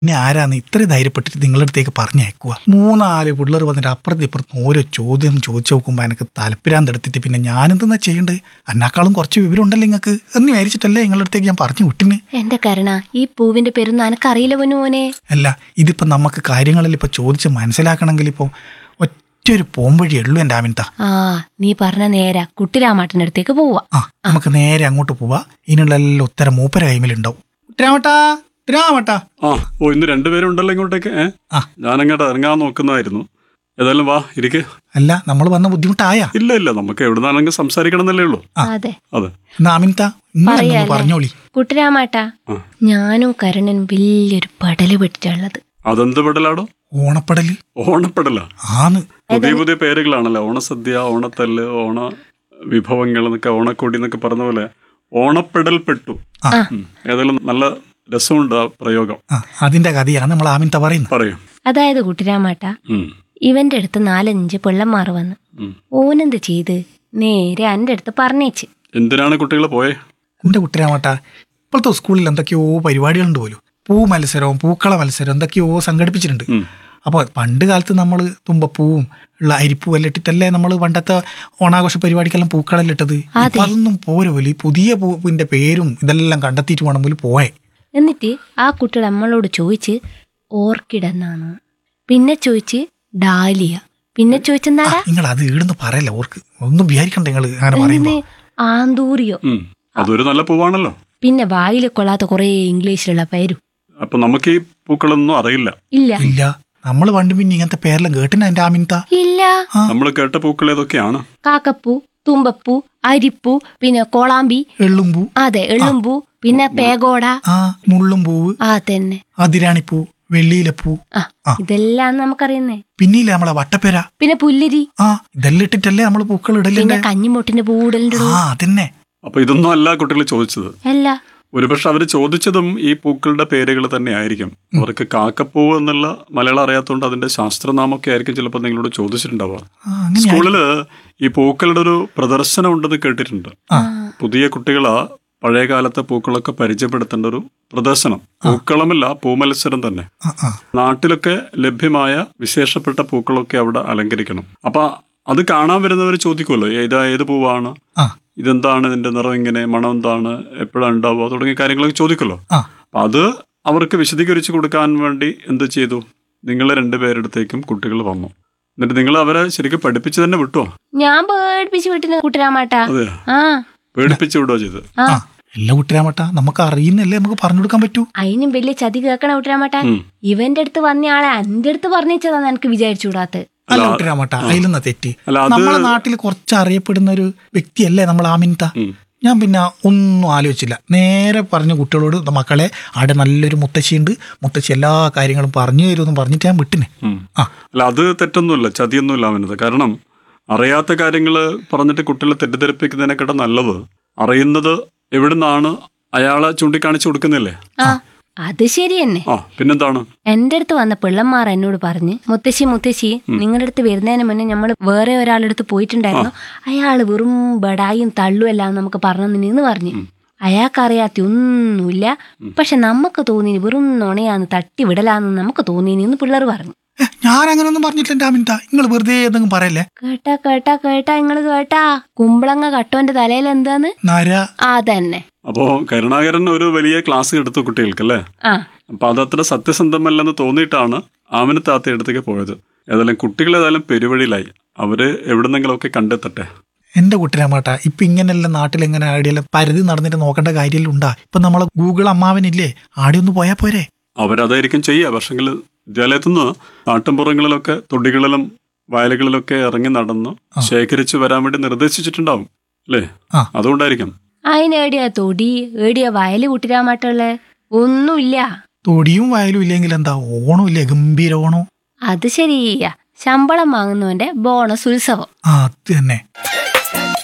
ഇനി ആരാന്ന് ഇത്ര ധൈര്യപ്പെട്ടിട്ട് നിങ്ങളുടെ അടുത്തേക്ക് പറഞ്ഞയക്കുക മൂന്നാല് പിള്ളേർ വന്നിട്ട് അപ്പുറത്ത് ഇപ്പുറത്ത് ഓരോ ചോദ്യം ചോദിച്ചു നോക്കുമ്പോൾ എനിക്ക് തലപ്പിരാന്തെടുത്തിട്ട് പിന്നെ ഞാനെന്തെന്നാ ചെയ്യേണ്ടത് എന്നെക്കാളും കുറച്ച് വിവരം ഉണ്ടല്ലോ നിങ്ങൾക്ക് എന്ന് വിചാരിച്ചിട്ടല്ലേ നിങ്ങളുടെ അടുത്തേക്ക് ഞാൻ പറഞ്ഞു വിട്ടിന് എന്റെ കരുണ ഈ പൂവിന്റെ പേരൊന്നും എനക്കറിയില്ല പൊന്നു മോനെ അല്ല ഇതിപ്പോൾ നമുക്ക് കാര്യങ്ങളിൽ ഇപ്പോൾ ചോദിച്ച് മനസ്സിലാക്കണമെങ്കിൽ ഇപ്പോൾ ഒറ്റൊരു പോംവഴിയേ ഉള്ളൂ എൻ്റെ ആമിൻത ആ നീ പറഞ്ഞ നേരാ കുട്ടിരാമാട്ടിന്റെ അടുത്തേക്ക് പോവാ ആ നമുക്ക് നേരെ അങ്ങോട്ട് പോവാ ഇതിനുള്ള എല്ലാ ഉത്തരം മൂപ്പര കൈമിലുണ്ടാവും ഉത്തരാമട്ടാ ഉത്തരാമട്ടാ ആ ഓ ഇന്ന് രണ്ടുപേരും ഉണ്ടല്ലോ ഇങ്ങോട്ടേക്ക് ഏ ആ. ഞാനങ്ങോട്ട് ഇറങ്ങാൻ നോക്കുന്നതായിരുന്നു ഏതായാലും വാ ഇരിക്ക് അല്ല നമ്മൾ വന്ന ബുദ്ധിമുട്ടായ ഇല്ല ഇല്ല നമുക്ക് എവിടുന്നാണെങ്കിൽ സംസാരിക്കണം എന്നല്ലേ ഉള്ളൂ അതെ അതെ എന്നാ ആമിൻത ഇന്ന് തന്നെ ഒന്ന് പറയാല്ലേ? പറഞ്ഞോളി കുട്ടിരാമാട്ടാ ആ. ഞാനും കരുണനും വലിയൊരു പടല് പെട്ടിട്ടുള്ളത് അതെന്ത് പെടലാടോ ഓണപ്പടല് ഓണപ്പെടലാ ആന്ന് പുതിയ പുതിയ പേരുകളാണല്ലോ ഓണസദ്യ ഓണത്തല്ല് ഓണ വിഭവങ്ങൾ എന്നൊക്കെ ഓണക്കൊടി എന്നൊക്കെ പറഞ്ഞ പോലെ ഓണപ്പെടൽ പെട്ടു ആ. ഉം. ഏതായാലും നല്ല രസമുണ്ട് ആ പ്രയോഗം ആ അതിന്റെ കഥയാണ് നമ്മൾ ആമിൻത പറയുന്നത് പറയൂ അതായത് കുട്ടിരാമാട്ട ഉം. ഇവന്റെ അടുത്ത് നാലഞ്ച് പിള്ളന്മാർ വന്ന് ഉം. ഓനെന്ത് ചെയ്ത് നേരെ എൻ്റെ അടുത്ത് പറഞ്ഞേച്ച് എന്തിനാണ് കുട്ടികൾ പോയേ എന്റെ കുട്ടിരാമട്ടാ ഇപ്പോഴത്തെ സ്കൂളിൽ എന്തൊക്കെയോ പരിപാടികളുണ്ട് പോലും പൂ മത്സരവും പൂക്കള മത്സരം എന്തൊക്കെയോ സംഘടിപ്പിച്ചിട്ടുണ്ട് ഉം. അപ്പോൾ പണ്ട് കാലത്ത് നമ്മൾ തുമ്പപ്പൂവും ഉള്ള അരിപ്പൂ എല്ലാം ഇട്ടിട്ടല്ലേ നമ്മൾ പണ്ടത്തെ ഓണാഘോഷ പരിപാടിക്കെല്ലാം പൂക്കളെല്ലാം ഇട്ടത് ഇപ്പൊ അതൊന്നും പോരെ പോലും ഈ പുതിയ പൂവിന്റെ പേരും ഇതെല്ലാം കണ്ടെത്തിയിട്ട് വേണം പോലും പോയെ എന്നിട്ട് ആ കുട്ടി നമ്മളോട് ചോദിച്ച് ഓർക്കിഡ് എന്നാണ് പിന്നെ ചോദിച്ച് ഡാലിയ പിന്നെ ചോദിച്ചെന്താടാ നിങ്ങൾ അത് ഈടുന്ന് പറയല്ല ഓർക്ക് ഒന്നും വിചാരിക്കണ്ട നിങ്ങൾ അങ്ങനെ പറയുമ്പോ എന്ത് ആന്തൂറിയോ ഉം. അതൊരു നല്ല പൂവാണല്ലോ പിന്നെ വായിൽ കൊള്ളാത്ത കുറേ ഇംഗ്ലീഷിലുള്ള പേരും അപ്പൊ നമുക്ക് ഈ പൂക്കളൊന്നും അറിയില്ല ഇല്ല ഇല്ല നമ്മൾ പണ്ട് പിന്നെ ഇങ്ങനത്തെ പേരെല്ലാം കേട്ടിന എന്റെ ആമിൻത ഇല്ല നമ്മൾ കേട്ട പൂക്കൾ ഏതൊക്കെയാണ് കാക്കപ്പൂ തുമ്പപ്പൂ അരിപ്പൂ പിന്നെ കോളാമ്പി എള്ളുംപൂ അതെ എള്ളുമ്പൂ പിന്നെ പേഗോട ആ മുള്ളും പൂവ് ആ തന്നെ അതിരാണിപ്പൂ വെള്ളിയിലപ്പൂ ആ ആ. ഇതെല്ലാം നമുക്കറിയുന്നേ പിന്നില്ലേ നമ്മളെ വട്ടപ്പേര പിന്നെ പുല്ലിരി ആ ഇതെല്ലാം ഇട്ടിട്ടല്ലേ നമ്മൾ പൂക്കൾ പിന്നെ ഇടലുണ്ട് കഞ്ഞിമുട്ടിന്റെ പൂടലിന്റെ ആ അതന്നെ അപ്പൊ ഇതൊന്നും അല്ല കുട്ടികൾ ചോദിച്ചത് അല്ല ഒരുപക്ഷെ അവർ ചോദിച്ചതും ഈ പൂക്കളുടെ പേരുകൾ തന്നെ ആയിരിക്കും അവർക്ക് കാക്കപ്പൂ എന്നുള്ള മലയാളം അറിയാത്തതുകൊണ്ട് അതിന്റെ ശാസ്ത്രനാമൊക്കെ ആയിരിക്കും ചിലപ്പോൾ നിങ്ങളോട് ചോദിച്ചിട്ടുണ്ടാവുക ആ, അങ്ങനെ സ്കൂളില് ഈ പൂക്കളുടെ ഒരു പ്രദർശനം ഉണ്ടെന്ന് കേട്ടിട്ടുണ്ട് ആ. പുതിയ കുട്ടികളാ പഴയ കാലത്തെ പൂക്കളൊക്കെ പരിചയപ്പെടുത്തേണ്ട ഒരു പ്രദർശനം പൂക്കളമല്ല പൂമത്സരം തന്നെ ആ, ആ. നാട്ടിലൊക്കെ ലഭ്യമായ വിശേഷപ്പെട്ട പൂക്കളൊക്കെ അവിടെ അലങ്കരിക്കണം അപ്പൊ അത് കാണാൻ വരുന്നവർ ചോദിക്കുമല്ലോ ഇതാ ഏത് പൂവാണ് ആ ഇതെന്താണ് ഇതിന്റെ നിറം ഇങ്ങനെ മണം എന്താണ് എപ്പോഴാണ് ഉണ്ടാവുക തുടങ്ങിയ കാര്യങ്ങളൊക്കെ ചോദിക്കുമല്ലോ ആ അപ്പൊ അത് അവർക്ക് വിശദീകരിച്ചു കൊടുക്കാൻ വേണ്ടി എന്ത് ചെയ്തു നിങ്ങൾ രണ്ടുപേരെടുത്തേക്കും കുട്ടികൾ വന്നു എന്നിട്ട് നിങ്ങൾ അവരെ ശരിക്കും പഠിപ്പിച്ച് തന്നെ വിട്ടോ ഞാൻ പേടിപ്പിച്ച് വിട്ടിന് കുട്ടരാമാട്ടാ അതെ ആ പേടിപ്പിച്ച് വിടുക ചെയ്ത് ആ ആ എല്ലാം കുട്ടിരാമട്ട നമുക്ക് അറിയുന്നല്ലേ നമുക്ക് പറഞ്ഞു കൊടുക്കാൻ പറ്റൂ അതിനും വലിയ ചതി കേൾക്കണ കുട്ടരാമാട്ടാ ഉം. ഇവന്റെ അടുത്ത് വന്ന ആളെ എന്റെ അടുത്ത് പറഞ്ഞതാന്ന് എനിക്ക് വിചാരിച്ചുകൂടാത്ത അല്ല കുട്ടിരാമട്ട അതിലൊന്ന തെറ്റ് അല്ല അത് നമ്മളെ നാട്ടിൽ കുറച്ച് അറിയപ്പെടുന്ന ഒരു വ്യക്തിയല്ലേ നമ്മൾ ആമിൻത ഉം. ഞാൻ പിന്നെ ഒന്നും ആലോചിച്ചില്ല നേരെ പറഞ്ഞു കുട്ടികളോട് "ദാ മക്കളെ അവിടെ നല്ലൊരു മുത്തശ്ശിയുണ്ട് മുത്തശ്ശി എല്ലാ കാര്യങ്ങളും പറഞ്ഞു തരുമെന്ന് പറഞ്ഞിട്ട് ഞാൻ വിട്ടിന് ഉം. ആ അല്ല അത് തെറ്റൊന്നുമില്ല ചതിയൊന്നുമില്ല അവനത് കാരണം അറിയാത്ത കാര്യങ്ങൾ പറഞ്ഞിട്ട് കുട്ടികളെ തെറ്റിദ്ധരിപ്പിക്കുന്നതിനെക്കാട്ടും നല്ലത് അറിയുന്നത് എവിടുന്നാണ് അയാളെ ചൂണ്ടിക്കാണിച്ചു കൊടുക്കുന്നില്ലേ ആ അത് ശരി തന്നെ ആ പിന്നെന്താണ് എന്റെ അടുത്ത് വന്ന പിള്ളന്മാർ എന്നോട് പറഞ്ഞ് മുത്തശ്ശി മുത്തശ്ശി നിങ്ങളുടെ അടുത്ത് വരുന്നതിന് മുന്നേ നമ്മൾ വേറെ ഒരാളുടെ അടുത്ത് പോയിട്ടുണ്ടായിരുന്നു അയാള് വെറും ബടായും തള്ളും എല്ലാം നമുക്ക് പറഞ്ഞു പറഞ്ഞു അയാൾക്കറിയാത്ത ഒന്നുമില്ല പക്ഷെ നമുക്ക് തോന്നി വെറും നുണയാന്ന് തട്ടി വിടലാന്ന് നമുക്ക് തോന്നിയെന്ന് പിള്ളേർ പറഞ്ഞു ഏ, ഞാൻ അങ്ങനെയൊന്നും പറഞ്ഞിട്ടില്ല എൻ്റെ ആമിൻത നിങ്ങൾ വെറുതെ എന്തെങ്കിലും പറയല്ലേ കേട്ടാ കേട്ടാ കേട്ടാ നിങ്ങള് കേട്ടാ കുമ്പളങ്ങ കട്ടോന്റെ തലയിൽ എന്താന്ന് നര ആ തന്നെ അപ്പോ കരുണാകരൻ ഒരു വലിയ ക്ലാസ് എടുത്തു കുട്ടികൾക്കല്ലേ ആ അപ്പൊ അതത്ര സത്യസന്ധമല്ലെന്ന് തോന്നിയിട്ടാണ് ആമിന് താത്ത അടുത്തേക്ക് പോയത് ഏതായാലും കുട്ടികൾ ഏതായാലും പെരുവഴിയിലായി അവര് എവിടുന്നെങ്കിലുമൊക്കെ കണ്ടെത്തട്ടെ എന്റെ കുട്ടിരാമട്ട ഇപ്പൊ ഇങ്ങനെയല്ല നാട്ടിൽ എങ്ങനെ ആടിയെല്ലാം പരതി നടന്നിട്ട് നോക്കേണ്ട കാര്യമെല്ലാം ഉണ്ടാ ഇപ്പൊ നമ്മളെ ഗൂഗിൾ അമ്മാവനില്ലേ ആടെ ഒന്ന് പോയാ പോരെ അവരതായിരിക്കും ചെയ്യുക പക്ഷെങ്കിൽ വിദ്യാലയത്തുനിന്ന് നാട്ടിൻപുറങ്ങളിലൊക്കെ തൊടികളിലും വയലുകളിലൊക്കെ ഇറങ്ങി നടന്ന് ശേഖരിച്ചു വരാൻ വേണ്ടി നിർദ്ദേശിച്ചിട്ടുണ്ടാവും അല്ലേ ആ. അതുകൊണ്ടായിരിക്കും അതിനേടിയാ തൊടി ഏടിയാ വയല് കുട്ടിരാമാട്ടുള്ളേ ഒന്നുമില്ല തൊടിയും വയലും ഇല്ലെങ്കിൽ എന്താ ഓണം ഇല്ലേ ഗംഭീര ഓണം അത് ശരിയാ ശമ്പളം വാങ്ങുന്നവന്റെ ബോണസ് ഉത്സവം ആ അത് തന്നെ